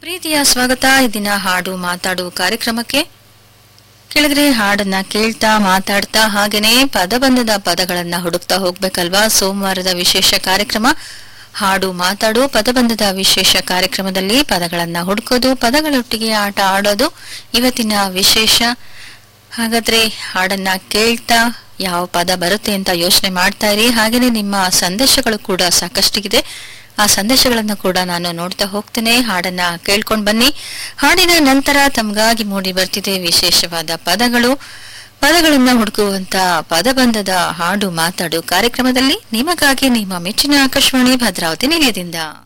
ಪ್ರೀತಿಯ ಸ್ವಾಗತ ಇದೀನ ಹಾಡು ಮಾತಾಡು ಕಾರ್ಯಕ್ರಮಕ್ಕೆ ಕೆಳಗಡೆ ಹಾಡನ್ನ ಕೇಳ್ತಾ ಮಾತಾಡ್ತಾ ಹಾಗೇನೆ ಪದಬಂಧದ ಪದಗಳನ್ನ ಹುಡುಕ್ತಾ ಹೋಗ್ಬೇಕಲ್ವಾ ಸೋಮವಾರದ ವಿಶೇಷ ಕಾರ್ಯಕ್ರಮ ಹಾಡು ಮಾತಾಡು ಪದಬಂಧದ ವಿಶೇಷ ಕಾರ್ಯಕ್ರಮದಲ್ಲಿ ಪದಗಳನ್ನ ಹುಡುಕೋದು ಪದಗಳೊಟ್ಟಿಗೆ ಆಟ ಆಡೋದು ಇವತ್ತಿನ ವಿಶೇಷ ಹಾಗಾದ್ರೆ ಹಾಡನ್ನ ಕೇಳ್ತಾ ಯಾವ ಪದ ಬರುತ್ತೆ ಅಂತ ಯೋಚನೆ ಮಾಡ್ತಾ ಇರಿ ಹಾಗೇನೆ ನಿಮ್ಮ ಸಂದೇಶಗಳು ಕೂಡ ಸಾಕಷ್ಟಿದೆ ಆ ಸಂದೇಶಗಳನ್ನು ಕೂಡ ನಾನು ನೋಡ್ತಾ ಹೋಗ್ತೇನೆ ಹಾಡನ್ನ ಕೇಳ್ಕೊಂಡ್ ಬನ್ನಿ ಹಾಡಿನ ನಂತರ ತಮಗಾಗಿ ಮೂಡಿ ಬರ್ತಿದೆ ವಿಶೇಷವಾದ ಪದಗಳು ಪದಗಳನ್ನ ಹುಡುಕುವಂತ ಪದಬಂಧದ ಹಾಡು ಮಾತಾಡು ಕಾರ್ಯಕ್ರಮದಲ್ಲಿ ನಿಮಗಾಗಿ ನಿಮ್ಮ ಮೆಚ್ಚಿನ ಆಕಾಶವಾಣಿ ಭದ್ರಾವತಿ ನಿಲಯದಿಂದ